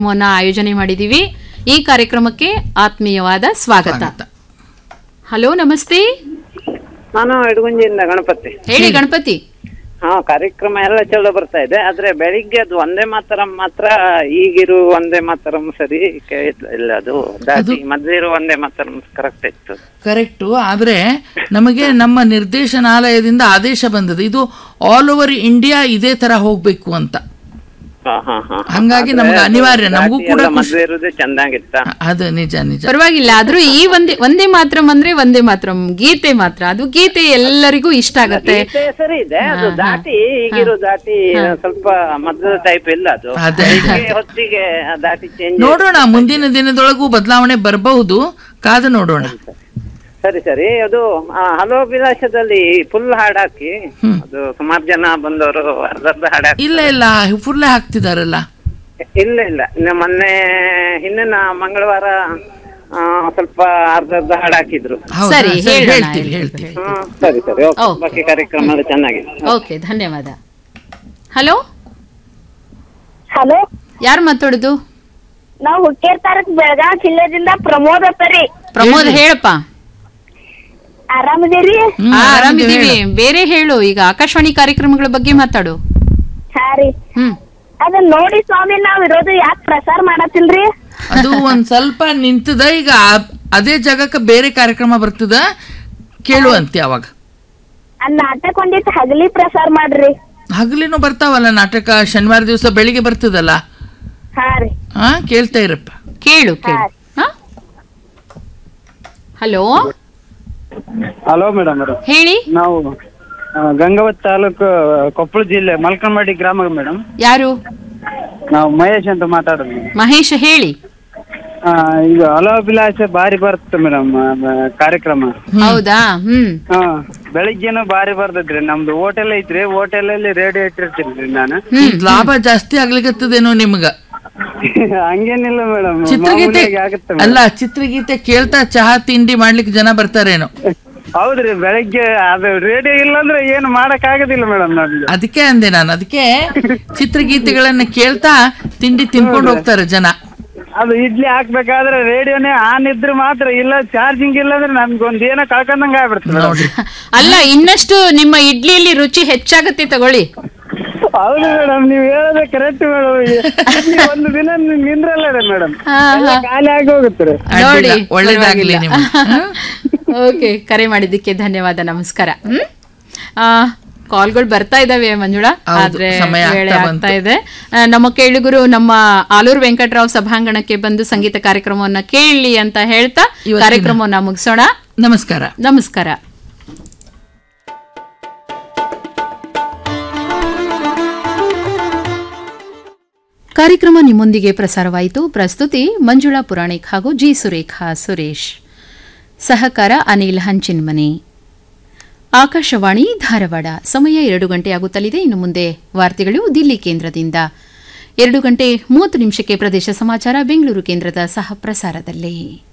ಕಾರ್ಯಕ್ರಮವನ್ನ ಆಯೋಜನೆ ಮಾಡಿದೀವಿ ಈ ಕಾರ್ಯಕ್ರಮಕ್ಕೆ ಆತ್ಮೀಯವಾದ ಸ್ವಾಗತ ಸ್ವಾಗತ. ಹಲೋ ನಮಸ್ತೆ ನಾನು ಇಡಗುಂಜಿಯಿಂದ ಗಣಪತಿ ಹೇಳಿ ಗಣಪತಿ ಹಾ ಕಾರ್ಯಕ್ರಮ ಎಲ್ಲ ಚಲೋ ಬರ್ತಾ ಇದೆ ಆದ್ರೆ ಬೆಳಿಗ್ಗೆ ಅದು ಒಂದೇ ಮಾತರಂ ಮಾತ್ರ ಈಗಿರು ಒಂದೇ ಮಾತರಂ ಸರಿ ಕೇಳಿಲ್ಲ ಇಲ್ಲ ಅದು ದಾಟಿ ಮೊದ್ಲಿರೋ ಒಂದೇ ಮಾತರಂ ಕರೆಕ್ಟ್ ಇತ್ತು ಕರೆಕ್ಟು ಆದ್ರೆ ನಮಗೆ ನಮ್ಮ ನಿರ್ದೇಶನಾಲಯದಿಂದ ಆದೇಶ ಬಂದದ್ದು ಇದು ಆಲ್ ಓವರ್ ಇಂಡಿಯಾ ಇದೇ ತರ ಹೋಗ್ಬೇಕು ಅಂತ ಹಾ ಹಾ ಹಾ ಹಂಗಾಗಿ ನಮ್ಗೆ ಅನಿವಾರ್ಯ ನಮಗೂ ಕೂಡ ಖುಷಿ ಮೊದ್ಲಿರೋದೇ ಚಂದಾಗಿತ್ತ ಅದು ನಿಜ ನಿಜ ಪರವಾಗಿಲ್ಲ ಆದ್ರೂ ಈ ಒಂದೇ ಒಂದೇ ಮಾತ್ರಂ ಅಂದ್ರೆ ಒಂದೇ ಮಾತ್ರಂ ಗೀತೆ ಮಾತ್ರ ಅದು ಗೀತೆ ಎಲ್ಲರಿಗೂ ಇಷ್ಟ ಆಗತ್ತೆ ಗೀತೆ ಸರಿ ಇದೆ ಅದು ದಾಟಿ ಈಗಿರೋ ದಾಟಿ ಸ್ವಲ್ಪ ಮೊದಲ ಟೈಪ್ ಇಲ್ಲ ಅದು ಅದೇ, ಬೆಳಿಗ್ಗೆ ಹೊತ್ತಿಗೆ ಆ ದಾಟಿ ಚೇಂಜ್ ನೋಡೋಣ ಮುಂದಿನ ದಿನದೊಳಗೂ ಬದಲಾವಣೆ ಬರಬಹುದು ಕಾದು ನೋಡೋಣ ಸರಿ ಸರಿ ಅದು ಆ, ಹಲೋ ವಿಲಾಸದಲ್ಲಿ ಫುಲ್ ಹಾಡ್ ಹಾಕಿ ಅದು ಸುಮಾರು ಜನ ಬಂದವರು ಅರ್ಧರ್ಧ ಹಾಡ್ ಹಾಕಿ ಇಲ್ಲ ಇಲ್ಲ ಫುಲ್ಲೇ ಹಾಕ್ತಿದಾರಲ್ಲ ಇಲ್ಲ ಇಲ್ಲ ಇನ್ನು ಮೊನ್ನೆ ಹಿಂದಿನ ಮಂಗಳವಾರ ಆ, ಸ್ವಲ್ಪ ಅರ್ಧರ್ಧ ಹಾಡ್ ಹಾಕಿದ್ರು ಹೌದಾ? ಸರಿ, ಸರಿ, ಹೇಳೋಣ, ಹೇಳ್ತೀವಿ ಹೇಳ್ತೀವಿ. ಹೇಳ್ತೀವಿ ಹ್ಮ್ ಸರಿ ಸರಿ ಓಕೆ ಓಕೆ. ಬಾಕಿ ಕಾರ್ಯಕ್ರಮ ಎಲ್ಲ ಚೆನ್ನಾಗಿದೆ ಓಕೆ ಧನ್ಯವಾದ ಹಲೋ ಹಲೋ ಯಾರು ಮಾತಾಡುದು ನಾವು ಹುಕ್ಕೇರ್ ತಾಲೂಕ್ ಬೆಳಗಾವ್ ಜಿಲ್ಲೆದಿಂದ ಪ್ರಮೋದ್ ಅತ್ತರಿ ಪ್ರಮೋದ್ ಹೇಳಪ್ಪ ಆರಾಮದಿರಿ ಹ್ಮ್, ಆ, ಆರಾಮಿದ್ದೀವಿ ಆರಾಮಿದ್ದೀವಿ ಬೇರೆ ಹೇಳು ಈಗ ಆಕಾಶವಾಣಿ ಕಾರ್ಯಕ್ರಮಗಳ ಬಗ್ಗೆ ಮಾತಾಡು ಹಾ ರೀ ಹ್ಮ್ ಅದನ್ನ ನೋಡಿ ಸ್ವಾಮಿ ನಾವ್ ಇರೋದು ಯಾಕೆ ಪ್ರಸಾರ ಮಾಡತ್ತಿಲ್ರಿ ಅದು ಒಂದ್ ಸ್ವಲ್ಪ ನಿಂತದ ಈಗ ಆ- ಅದೇ ಜಾಗಕ್ಕೆ ಬೇರೆ ಕಾರ್ಯಕ್ರಮ ಬರ್ತದ ಕೇಳುವಂತೆ ಅವಾಗ ಆ ನಾಟಕ ಒಂದಿಟ್ಟು ಹಗಲಿ ಪ್ರಸಾರ ಮಾಡ್ರಿ ಹಗಲಿನೂ ಬರ್ತಾವಲ್ಲ ನಾಟಕ ಶನಿವಾರ ದಿವಸ ಬೆಳಿಗ್ಗೆ ಬರ್ತದಲ್ಲ ಹಾ ರೀ ಹಾ ಕೇಳ್ತಾ ಇರಪ್ಪ ಕೇಳು ಕೇಳು ಹಲೋ ಹಲೋ ಮೇಡಮ್ ಹೇಳಿ ನಾವು ಗಂಗಾವತಿ ತಾಲೂಕು ಕೊಪ್ಪಳ ಜಿಲ್ಲೆ ಮಲ್ಕಂಬಾಡಿ ಗ್ರಾಮ ಮೇಡಮ್ ಯಾರು ನಾವು ಮಹೇಶ್ ಅಂತ ಮಾತಾಡೋದು ಮಹೇಶ್ ಹೇಳಿ ಆ, ಈಗ ಅಲಾಭಿಲಾಷೆ ಬಾರಿ ಬರುತ್ತೆ ಮೇಡಮ್ ಕಾರ್ಯಕ್ರಮ ಹೌದಾ ಹ್ಮ್ ಹಾ ಬೆಳಿಗ್ಗೆನೂ ಬಾರಿ ಬರ್ತದ್ರಿ ನಮ್ದು ಹೋಟೆಲ್ ಐತ್ರಿ ಹೋಟೆಲ್ ಅಲ್ಲಿ ರೇಡಿಯೋ ಇಟ್ಟಿರ್ತೀನಿ ನಾನು ಇದ್ ಲಾಭ ಜಾಸ್ತಿ ಆಗ್ಲಿಕತ್ತದೇನೋ ನಿಮ್ಗ ಹಂಗೇನಿಲ್ಲ ಮೇಡಮ್ ಚಿತ್ರಗೀತೆ ಆಗುತ್ತೆ ಅಲ್ಲ ಚಿತ್ರಗೀತೆ ಕೇಳ್ತಾ ಚಹಾ ತಿಂಡಿ ಮಾಡ್ಲಿಕ್ಕೆ ಜನ ಬರ್ತಾರೇನೋ ಹೌದ್ರಿ ಬೆಳಿಗ್ಗೆ ಅದು ರೇಡಿಯೋ ಇಲ್ಲಾಂದ್ರೆ ಏನು ಮಾಡಕ್ ಆಗೋದಿಲ್ಲ ಮೇಡಮ್ ನಮ್ಗೆ ಅದಕ್ಕೆ ಅಂದೆ ನಾನು ಅದಕ್ಕೆ ಚಿತ್ರಗೀತೆಗಳನ್ನ ಕೇಳ್ತಾ ತಿಂಡಿ ತಿನ್ಕೊಂಡು ಹೋಗ್ತಾರೆ ಜನ ಅದು ಇಡ್ಲಿ ಹಾಕ್ಬೇಕಾದ್ರೆ ರೇಡಿಯೋನೇ ಆನ್ ಇದ್ರೆ ಮಾತ್ರ ಇಲ್ಲ ಚಾರ್ಜಿಂಗ್ ಇಲ್ಲ ಅಂದ್ರೆ ನಮ್ಗೊಂದ್ ಏನೋ ಕಳ್ಕೊಂಡಂಗ ಆಗ್ಬಿಡ್ತದೆ madam. ನೋಡ್ರಿ ಅಲ್ಲ ಇನ್ನಷ್ಟು ನಿಮ್ಮ ಇಡ್ಲಿಯಲ್ಲಿ ರುಚಿ ಹೆಚ್ಚಾಗತ್ತೆ ತಗೊಳ್ಳಿ ಹೌದು ಮೇಡಮ್ ನೀವ್ ಹೇಳೋದು ಕರೆಕ್ಟ್ ಮೇಡಮ್ ಒಂದು ದಿನ ನಿ- ನಿಂದ್ರಲ್ಲ ಮೇಡಮ್ ಖಾಲಿ ಆಗಿ ಹೋಗುತ್ತೆ ನೋಡಿ ಅಡ್ಡಿಲ್ಲ, ಒಳ್ಳೇದಾಗ್ಲಿ ನಿಮ್ಗೆ ಓಕೆ ಕರೆ ಮಾಡಿದ್ದಕ್ಕೆ ಧನ್ಯವಾದ ನಮಸ್ಕಾರ ಹ್ಮ್ ಆ, ಕಾಲ್ಗಳು ಬರ್ತಾ ಇದಾವೆ ಮಂಜುಳಾ ಹೌದು, ಆದ್ರೆ ಸಮಯ ಆಗ್ತಾ ವೇಳೆ ಬಂತು. ಆಗ್ತಾ ಇದೆ ಆ, ನಮ್ಮ ಕೇಳುಗರು ನಮ್ಮ ಆಲೂರು ವೆಂಕಟರಾವ್ ಸಭಾಂಗಣಕ್ಕೆ ಬಂದು ಸಂಗೀತ ಕಾರ್ಯಕ್ರಮವನ್ನ ಕೇಳಲಿ ಅಂತ ಹೇಳ್ತಾ ಇವತ್ತಿನ- ಕಾರ್ಯಕ್ರಮವನ್ನ ಮುಗಿಸೋಣ ನಮಸ್ಕಾರ ನಮಸ್ಕಾರ ಕಾರ್ಯಕ್ರಮ ನಿಮ್ಮೊಂದಿಗೆ ಪ್ರಸಾರವಾಯಿತು ಪ್ರಸ್ತುತಿ ಮಂಜುಳಾ ಪುರಾಣಿಕ್ ಹಾಗೂ ಜಿ ಸುರೇಖಾ ಸುರೇಶ್ ಸಹಕಾರ ಅನಿಲ್ ಹಂಚಿನ್ಮನೆ ಆಕಾಶವಾಣಿ ಧಾರವಾಡ ಸಮಯ ಎರಡು ಗಂಟೆ ಆಗುತ್ತಲಿದೆ ಇನ್ನು ಮುಂದೆ ವಾರ್ತೆಗಳು ದಿಲ್ಲಿ ಕೇಂದ್ರದಿಂದ ಎರಡು ಗಂಟೆ ಮೂವತ್ತು ನಿಮಿಷಕ್ಕೆ ಪ್ರದೇಶ ಸಮಾಚಾರ ಬೆಂಗಳೂರು ಕೇಂದ್ರದ ಸಹ ಪ್ರಸಾರದಲ್ಲಿ